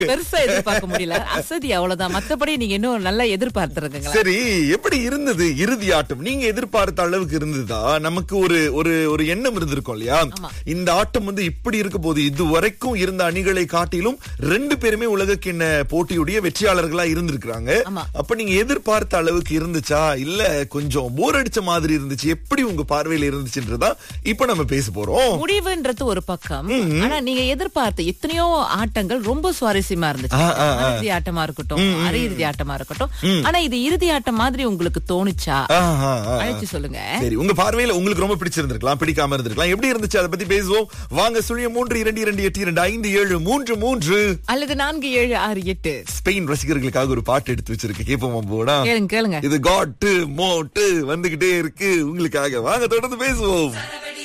பெருசா எதிர்பார்க்க முடியல அசதி அவ்வளவுதான் மத்தபடி நீங்க இன்னும் நல்லா எதிர்பார்த்திருக்கீங்களா சரி எப்படி இருந்தது இறுதி ஆட்டம் நீங்க எதிர்பார்த்த அளவுக்கு இருந்ததா நமக்கு ஒரு ஒரு ஒரு எண்ணம் இருந்திருக்கும் இல்லையா இந்த ஆட்டம் வந்து இப்படி இருக்க போது இது வரைக்கும் இருந்த அணிகளை காட்டிலும் ரெண்டு பேருமே உலகக்கிண்ண போட்டியுடைய வெற்றியாளர்களா இருந்திருக்கிறாங்க ஆமா. அப்ப நீங்க எதிர்பார்த்த அளவுக்கு இருந்துச்சா இல்ல கொஞ்சம் போர் அடிச்ச மாதிரி இருந்துச்சு எப்படி உங்க பார்வையில இருந்துச்சுன்றதா இப்ப நம்ம பேச போறோம் முடிவுன்றது ஒரு பக்கம் ஆனா நீங்க எதிர்பார்த்த எத்தனையோ ஆட்டங்கள் ரொம்ப சுவாரஸ்யமா இருந்துச்சு ஆ, ஆ, ஆ. இறுதி ஆட்டமா இருக்கட்டும் அரை இறுதி ஆட்டமா இருக்கட்டும் ஆனா இது இறுதி ஆட்டம் மாதிரி உங்களுக்கு தோணுச்சா ஆஹா, ஆ. அழைச்சு சொல்லுங்க சரி உங்க பார்வையில உங்களுக்கு ரொம்ப பிடிச்சிருந்திருக்கலாம் பிடிக்காம இருந்திருக்கலாம் எப்படி இருந்துச்சு அதை பத்தி பேசுவோம் வாங்க சுழிய மூன்று இரண்டு இரண்டு எட்டு இரண்டு ஐந்து ஏழு மூன்று மூன்று அல்லது நான்கு ஏழு ஆறு எட்டு ஸ்பெயின் ரசிகர்களுக்காக ஒரு பாட்டு எடுத்து வச்சிருக்கு கேப்போமா போடா கேளுங்க கேளுங்க இது காட்டு மோட்டு வந்துகிட்டே இருக்கு உங்களுக்காக வாங்க தொடர்ந்து பேசுவோம்